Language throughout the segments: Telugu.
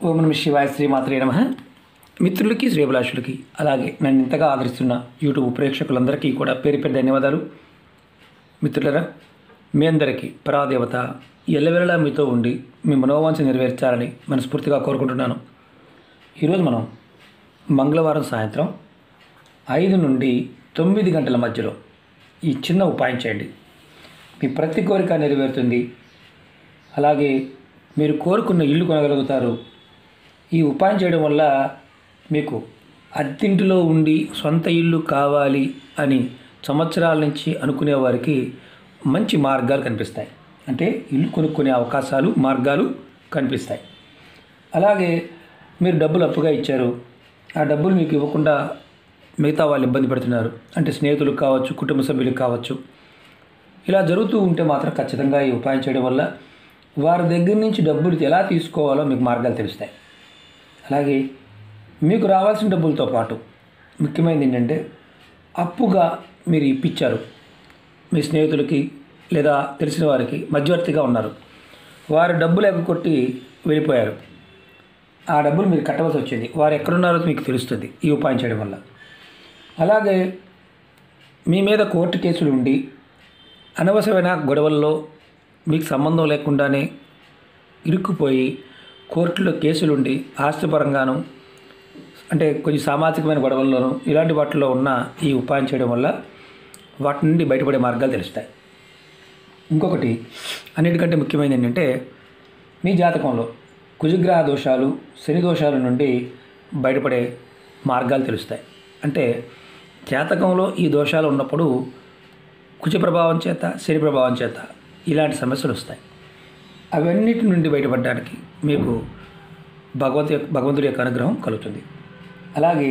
ఓం నమ శివాయ శ్రీమాత్రే నమ మిత్రులకి శ్రీభిలాషులకి అలాగే నన్ను ఇంతగా ఆదరిస్తున్న యూట్యూబ్ ప్రేక్షకులందరికీ కూడా పేరు పేరు ధన్యవాదాలు మిత్రులరా మీ అందరికీ పరాదేవత ఎల్లవెల్లలా మీతో ఉండి మీ మనోవాంఛ నెరవేర్చాలని మనస్ఫూర్తిగా కోరుకుంటున్నాను ఈరోజు మనం మంగళవారం సాయంత్రం ఐదు నుండి తొమ్మిది గంటల మధ్యలో ఈ చిన్న ఉపాయం చేయండి మీ ప్రతి కోరిక నెరవేరుతుంది అలాగే మీరు కోరుకున్న ఇల్లు కొనగలుగుతారు ఈ ఉపాయం చేయడం వల్ల మీకు అద్దింటిలో ఉండి సొంత ఇల్లు కావాలి అని సంవత్సరాల నుంచి అనుకునే వారికి మంచి మార్గాలు కనిపిస్తాయి అంటే ఇల్లు కొనుక్కునే అవకాశాలు మార్గాలు కనిపిస్తాయి అలాగే మీరు డబ్బులు అప్పుగా ఇచ్చారు ఆ డబ్బులు మీకు ఇవ్వకుండా మిగతా వాళ్ళు ఇబ్బంది పెడుతున్నారు అంటే స్నేహితులకు కావచ్చు కుటుంబ సభ్యులకు కావచ్చు ఇలా జరుగుతూ ఉంటే మాత్రం ఖచ్చితంగా ఈ ఉపాయం చేయడం వల్ల వారి దగ్గర నుంచి డబ్బులు ఎలా తీసుకోవాలో మీకు మార్గాలు తెలుస్తాయి అలాగే మీకు రావాల్సిన డబ్బులతో పాటు ముఖ్యమైనది ఏంటంటే అప్పుగా మీరు ఇప్పించారు మీ స్నేహితులకి లేదా తెలిసిన వారికి మధ్యవర్తిగా ఉన్నారు వారు డబ్బులు ఎగ్గొట్టి వెళ్ళిపోయారు ఆ డబ్బులు మీరు కట్టవలసి వచ్చింది వారు ఎక్కడున్నారో మీకు తెలుస్తుంది ఈ ఉపాయం చేయడం వల్ల అలాగే మీ మీద కోర్టు కేసులు ఉండి అనవసరమైన గొడవల్లో మీకు సంబంధం లేకుండానే ఇరుక్కుపోయి కోర్టులో కేసులుండి ఆస్తిపరంగాను అంటే కొంచెం సామాజికమైన గొడవల్లోనూ ఇలాంటి వాటిలో ఉన్న ఈ ఉపాయం చేయడం వల్ల వాటి నుండి బయటపడే మార్గాలు తెలుస్తాయి ఇంకొకటి అన్నిటికంటే ముఖ్యమైనది ఏంటంటే మీ జాతకంలో కుజగ్రహ దోషాలు శని దోషాల నుండి బయటపడే మార్గాలు తెలుస్తాయి అంటే జాతకంలో ఈ దోషాలు ఉన్నప్పుడు కుజ ప్రభావం చేత శని ప్రభావం చేత ఇలాంటి సమస్యలు వస్తాయి అవన్నిటి నుండి బయటపడడానికి మీకు భగవంతు యొక్క భగవంతుడి యొక్క అనుగ్రహం కలుగుతుంది అలాగే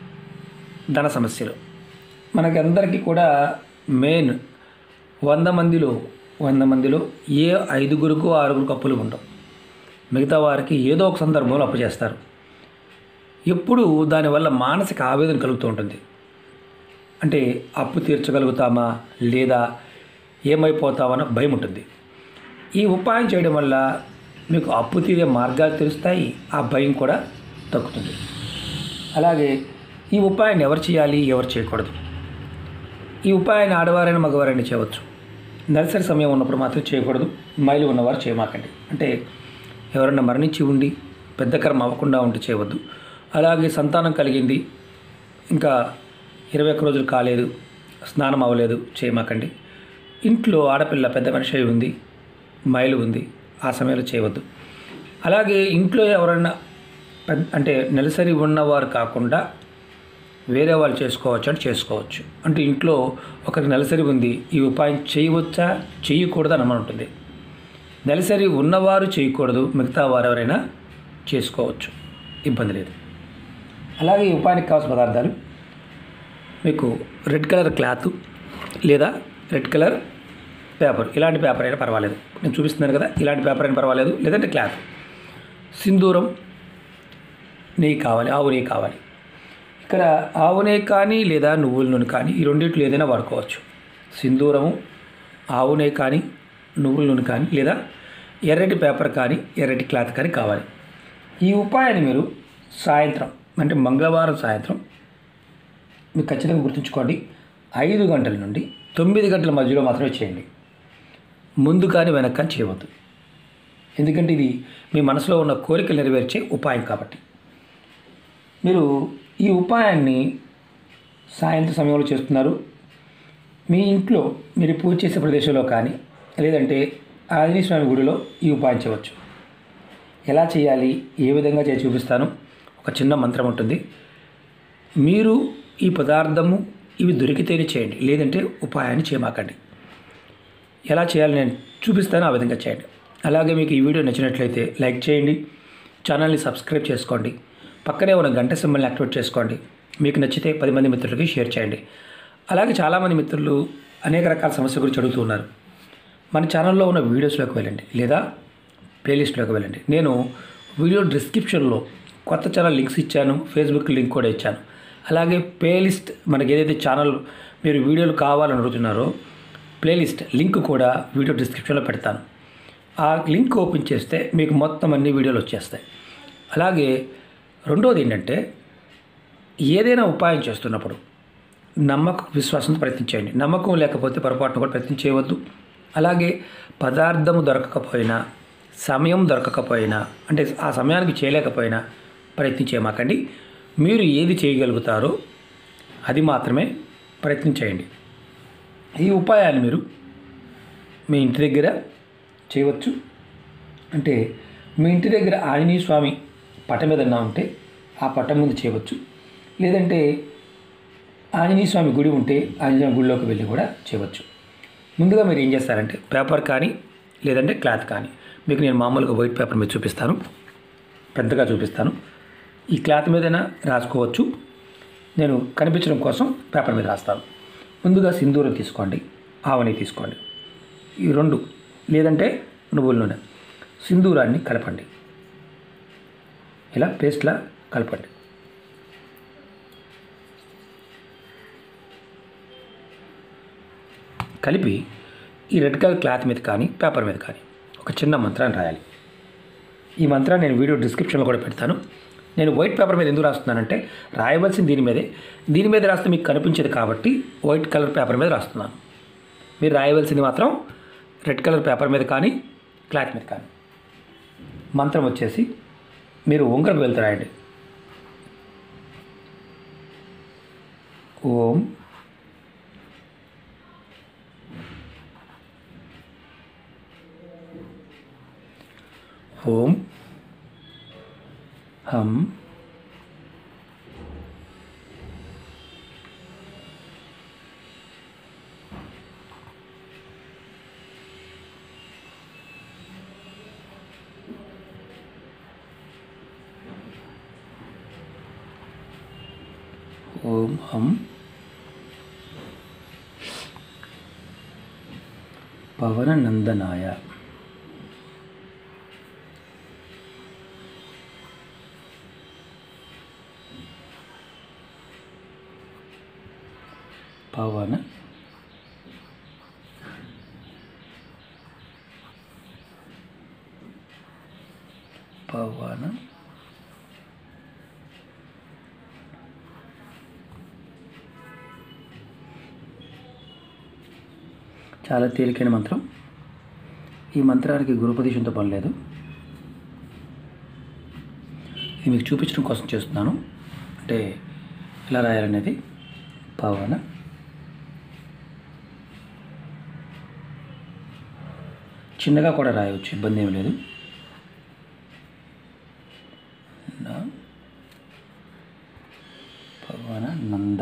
ధన సమస్యలు మనకి అందరికీ కూడా మెయిన్ వంద మందిలో వంద మందిలో ఏ ఐదుగురుకు ఆరుగురికి అప్పులు ఉండవు మిగతా వారికి ఏదో ఒక సందర్భంలో అప్పు చేస్తారు ఎప్పుడు దానివల్ల మానసిక ఆవేదన కలుగుతూ ఉంటుంది అంటే అప్పు తీర్చగలుగుతామా లేదా ఏమైపోతామన్న భయం ఉంటుంది ఈ ఉపాయం చేయడం వల్ల మీకు అప్పు తీరే మార్గాలు తెలుస్తాయి ఆ భయం కూడా తగ్గుతుంది అలాగే ఈ ఉపాయాన్ని ఎవరు చేయాలి ఎవరు చేయకూడదు ఈ ఉపాయాన్ని ఆడవారైనా మగవారైనా చేయవచ్చు నెలసరి సమయం ఉన్నప్పుడు మాత్రం చేయకూడదు మైలు ఉన్నవారు చేయమాకండి అంటే ఎవరైనా మరణించి ఉండి పెద్ద కర్మ అవ్వకుండా ఉంటే చేయవద్దు అలాగే సంతానం కలిగింది ఇంకా ఇరవై ఒక్క రోజులు కాలేదు స్నానం అవ్వలేదు చేయమాకండి ఇంట్లో ఆడపిల్ల పెద్ద మనిషి అయి ఉంది మైలు ఉంది ఆ సమయంలో చేయవద్దు అలాగే ఇంట్లో ఎవరైనా పెద్ద అంటే నెలసరి ఉన్నవారు కాకుండా వేరే వాళ్ళు చేసుకోవచ్చు అంటే చేసుకోవచ్చు అంటే ఇంట్లో ఒకరికి నెలసరి ఉంది ఈ ఉపాయం చేయవచ్చా చేయకూడదు అని ఉంటుంది నెలసరి ఉన్నవారు చేయకూడదు మిగతా వారు ఎవరైనా చేసుకోవచ్చు ఇబ్బంది లేదు అలాగే ఈ ఉపాయానికి కావాల్సిన పదార్థాలు మీకు రెడ్ కలర్ క్లాత్ లేదా రెడ్ కలర్ పేపర్ ఇలాంటి పేపర్ అయినా పర్వాలేదు నేను చూపిస్తున్నాను కదా ఇలాంటి పేపర్ అయినా పర్వాలేదు లేదంటే క్లాత్ సింధూరం నెయ్యి కావాలి ఆవు నెయ్యి కావాలి ఇక్కడ ఆవు నెయ్యి కానీ లేదా నువ్వుల నూనె కానీ ఈ రెండిట్లు ఏదైనా వాడుకోవచ్చు సింధూరము ఆవు నెయ్యి కానీ నువ్వుల నూనె కానీ లేదా ఎర్రటి పేపర్ కానీ ఎర్రటి క్లాత్ కానీ కావాలి ఈ ఉపాయాన్ని మీరు సాయంత్రం అంటే మంగళవారం సాయంత్రం మీరు ఖచ్చితంగా గుర్తుంచుకోండి ఐదు గంటల నుండి తొమ్మిది గంటల మధ్యలో మాత్రమే చేయండి ముందు కానీ వెనక్కి కానీ చేయవద్దు ఎందుకంటే ఇది మీ మనసులో ఉన్న కోరికలు నెరవేర్చే ఉపాయం కాబట్టి మీరు ఈ ఉపాయాన్ని సాయంత్రం సమయంలో చేస్తున్నారు మీ ఇంట్లో మీరు పూజ చేసే ప్రదేశంలో కానీ లేదంటే ఆంజనేయ స్వామి గుడిలో ఈ ఉపాయం చేయవచ్చు ఎలా చేయాలి ఏ విధంగా చేసి చూపిస్తాను ఒక చిన్న మంత్రం ఉంటుంది మీరు ఈ పదార్థము ఇవి దొరికితేనే చేయండి లేదంటే ఉపాయాన్ని చేయమాకండి ఎలా చేయాలి నేను చూపిస్తాను ఆ విధంగా చేయండి అలాగే మీకు ఈ వీడియో నచ్చినట్లయితే లైక్ చేయండి ఛానల్ని సబ్స్క్రైబ్ చేసుకోండి పక్కనే ఉన్న గంట సింబల్ని యాక్టివేట్ చేసుకోండి మీకు నచ్చితే పది మంది మిత్రులకి షేర్ చేయండి అలాగే చాలామంది మిత్రులు అనేక రకాల సమస్యల గురించి అడుగుతున్నారు మన ఛానల్లో ఉన్న వీడియోస్లోకి వెళ్ళండి లేదా ప్లేలిస్ట్లోకి వెళ్ళండి నేను వీడియో డిస్క్రిప్షన్లో కొత్త ఛానల్ లింక్స్ ఇచ్చాను ఫేస్బుక్ లింక్ కూడా ఇచ్చాను అలాగే ప్లేలిస్ట్ మనకి ఏదైతే ఛానల్ మీరు వీడియోలు కావాలని అడుగుతున్నారో ప్లేలిస్ట్ లింక్ కూడా వీడియో డిస్క్రిప్షన్లో పెడతాను ఆ లింక్ ఓపెన్ చేస్తే మీకు మొత్తం అన్ని వీడియోలు వచ్చేస్తాయి అలాగే రెండోది ఏంటంటే ఏదైనా ఉపాయం చేస్తున్నప్పుడు నమ్మకం విశ్వాసంతో ప్రయత్నించేయండి నమ్మకం లేకపోతే పొరపాటును కూడా ప్రయత్నం చేయవద్దు అలాగే పదార్థము దొరకకపోయినా సమయం దొరకకపోయినా అంటే ఆ సమయానికి చేయలేకపోయినా ప్రయత్నం చేయమాకండి మీరు ఏది చేయగలుగుతారో అది మాత్రమే ప్రయత్నం చేయండి ఈ ఉపాయాన్ని మీరు మీ ఇంటి దగ్గర చేయవచ్చు అంటే మీ ఇంటి దగ్గర ఆంజనేయ స్వామి పటం ఏదన్నా ఉంటే ఆ పటం ముందు చేయవచ్చు లేదంటే ఆంజనేయ స్వామి గుడి ఉంటే ఆంజనేయ గుడిలోకి వెళ్ళి కూడా చేయవచ్చు ముందుగా మీరు ఏం చేస్తారంటే పేపర్ కానీ లేదంటే క్లాత్ కానీ మీకు నేను మామూలుగా వైట్ పేపర్ మీద చూపిస్తాను పెద్దగా చూపిస్తాను ఈ క్లాత్ మీదైనా రాసుకోవచ్చు నేను కనిపించడం కోసం పేపర్ మీద రాస్తాను ముందుగా సింధూరం తీసుకోండి ఆవని తీసుకోండి ఈ రెండు లేదంటే నువ్వుల నూనె సింధూరాన్ని కలపండి ఇలా పేస్ట్లా కలపండి కలిపి ఈ రెడ్ కలర్ క్లాత్ మీద కానీ పేపర్ మీద కానీ ఒక చిన్న మంత్రాన్ని రాయాలి ఈ మంత్రాన్ని నేను వీడియో డిస్క్రిప్షన్లో కూడా పెడతాను నేను వైట్ పేపర్ మీద ఎందుకు రాస్తున్నానంటే రాయవలసింది దీని మీదే దీని మీద రాస్తే మీకు కనిపించదు కాబట్టి వైట్ కలర్ పేపర్ మీద రాస్తున్నాను మీరు రాయవలసింది మాత్రం రెడ్ కలర్ పేపర్ మీద కానీ క్లాత్ మీద కానీ మంత్రం వచ్చేసి మీరు ఉంగరం వెళ్తూ రాయండి ఓం ఓం హం ఓం హం పవననందనాయ పవన పవన చాలా తేలికైన మంత్రం ఈ మంత్రానికి గురుపదేశంతో పని లేదు ఇది మీకు చూపించడం కోసం చేస్తున్నాను అంటే ఎలా రాయాలనేది పవన చిన్నగా కూడా రాయవచ్చు ఇబ్బంది ఏమి లేదు నా పవన నంద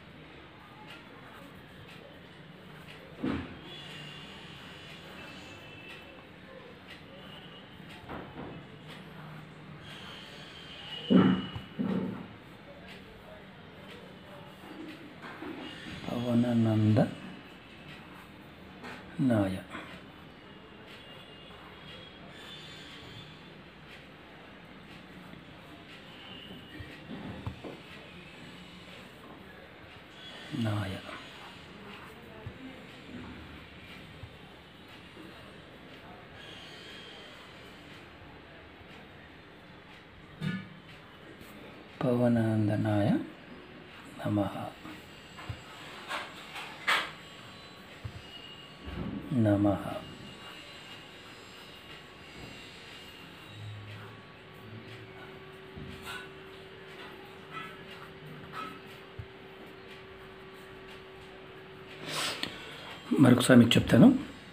పవనానంద నాయ నాయ పవనానందనాయ నమః నమః మరొకసారి మీకు చెప్తాను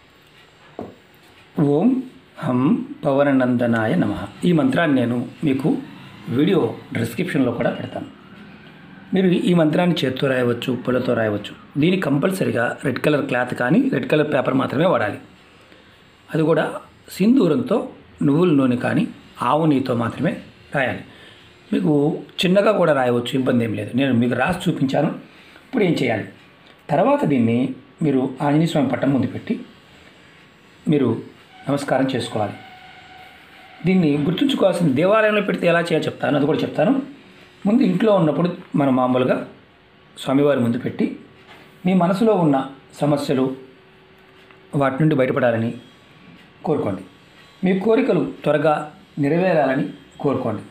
ఓం హం పవననందనాయ నమ ఈ మంత్రాన్ని నేను మీకు వీడియో డిస్క్రిప్షన్లో కూడా పెడతాను మీరు ఈ మంత్రాన్ని చేత్తో రాయవచ్చు పుల్లతో రాయవచ్చు దీనికి కంపల్సరిగా రెడ్ కలర్ క్లాత్ కానీ రెడ్ కలర్ పేపర్ మాత్రమే వాడాలి అది కూడా సింధూరంతో నువ్వుల నూనె కానీ ఆవు నెయ్యితో మాత్రమే రాయాలి మీకు చిన్నగా కూడా రాయవచ్చు ఇబ్బంది ఏం లేదు నేను మీకు రాసి చూపించాను ఇప్పుడు ఏం చేయాలి తర్వాత దీన్ని మీరు ఆంజనేయ స్వామి పట్టం ముందు పెట్టి మీరు నమస్కారం చేసుకోవాలి దీన్ని గుర్తుంచుకోవాల్సిన దేవాలయంలో పెడితే ఎలా చేయాలో చెప్తాను అది కూడా చెప్తాను ముందు ఇంట్లో ఉన్నప్పుడు మనం మామూలుగా స్వామివారి ముందు పెట్టి మీ మనసులో ఉన్న సమస్యలు వాటి నుండి బయటపడాలని కోరుకోండి మీ కోరికలు త్వరగా నెరవేరాలని కోరుకోండి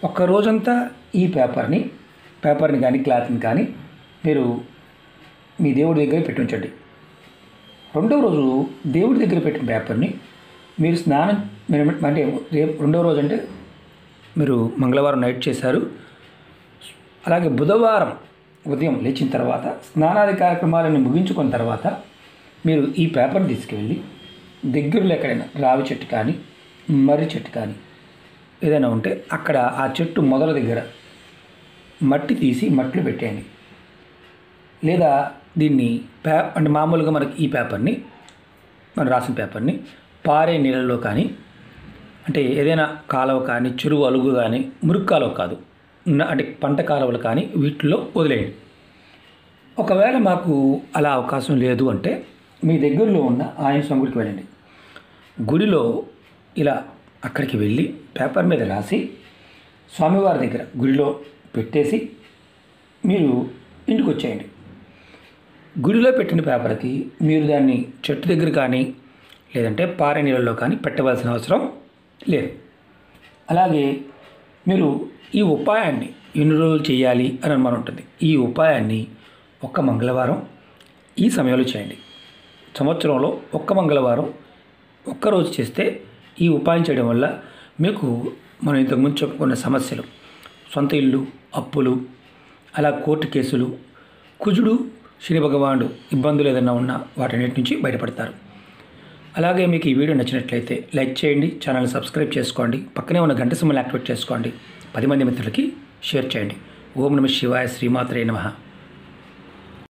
ఒక్క రోజంతా ఈ పేపర్ని పేపర్ని కానీ క్లాత్ని కానీ మీరు మీ దేవుడి దగ్గర పెట్టి ఉంచండి రెండవ రోజు దేవుడి దగ్గర పెట్టిన పేపర్ని మీరు స్నానం మీరు అంటే రేపు రెండవ రోజు అంటే మీరు మంగళవారం నైట్ చేశారు అలాగే బుధవారం ఉదయం లేచిన తర్వాత స్నానాది కార్యక్రమాలను ముగించుకున్న తర్వాత మీరు ఈ పేపర్ని తీసుకువెళ్ళి దగ్గరలో ఎక్కడైనా రావి చెట్టు కానీ మర్రి చెట్టు కానీ ఏదైనా ఉంటే అక్కడ ఆ చెట్టు మొదల దగ్గర మట్టి తీసి మట్టిలో పెట్టేయండి లేదా దీన్ని పే అంటే మామూలుగా మనకి ఈ పేపర్ని మనం రాసిన పేపర్ని పారే నీళ్ళలో కానీ అంటే ఏదైనా కాలువ కానీ చెరువు అలుగు కానీ మురుగు కాలువ కాదు ఉన్న- అంటే పంట కాలువలు కానీ వీటిలో వదిలేయండి ఒకవేళ మాకు అలా అవకాశం లేదు అంటే మీ దగ్గరలో ఉన్న ఆయన స్వామి వెళ్ళండి గుడిలో ఇలా అక్కడికి వెళ్ళి పేపర్ మీద రాసి స్వామివారి దగ్గర గుడిలో పెట్టేసి మీరు ఇంటికి వచ్చేయండి గుడిలో పెట్టిన పేపర్కి మీరు దాన్ని చెట్టు దగ్గర కానీ లేదంటే పారే నీళ్ళలో కానీ పెట్టవలసిన అవసరం లేదు అలాగే మీరు ఈ ఉపాయాన్ని ఎన్ని రోజులు చేయాలి అని అనుమానం ఉంటుంది ఈ ఉపాయాన్ని ఒక్క మంగళవారం ఈ సమయంలో చేయండి సంవత్సరంలో ఒక్క మంగళవారం ఒక్కరోజు చేస్తే ఈ ఉపాయం చేయడం వల్ల మీకు మనం ఇంతకుముందు చెప్పుకున్న సమస్యలు సొంత ఇల్లు అప్పులు అలా కోర్టు కేసులు కుజుడు శని భగవానుడు ఇబ్బందులు ఏదైనా ఉన్నా వాటన్నిటి నుంచి బయటపడతారు అలాగే మీకు ఈ వీడియో నచ్చినట్లయితే లైక్ చేయండి ఛానల్ సబ్స్క్రైబ్ చేసుకోండి పక్కనే ఉన్న గంట సింబల్ యాక్టివేట్ చేసుకోండి పది మంది మిత్రులకి షేర్ చేయండి ఓం నమ శివాయ శ్రీమాత్రే నమః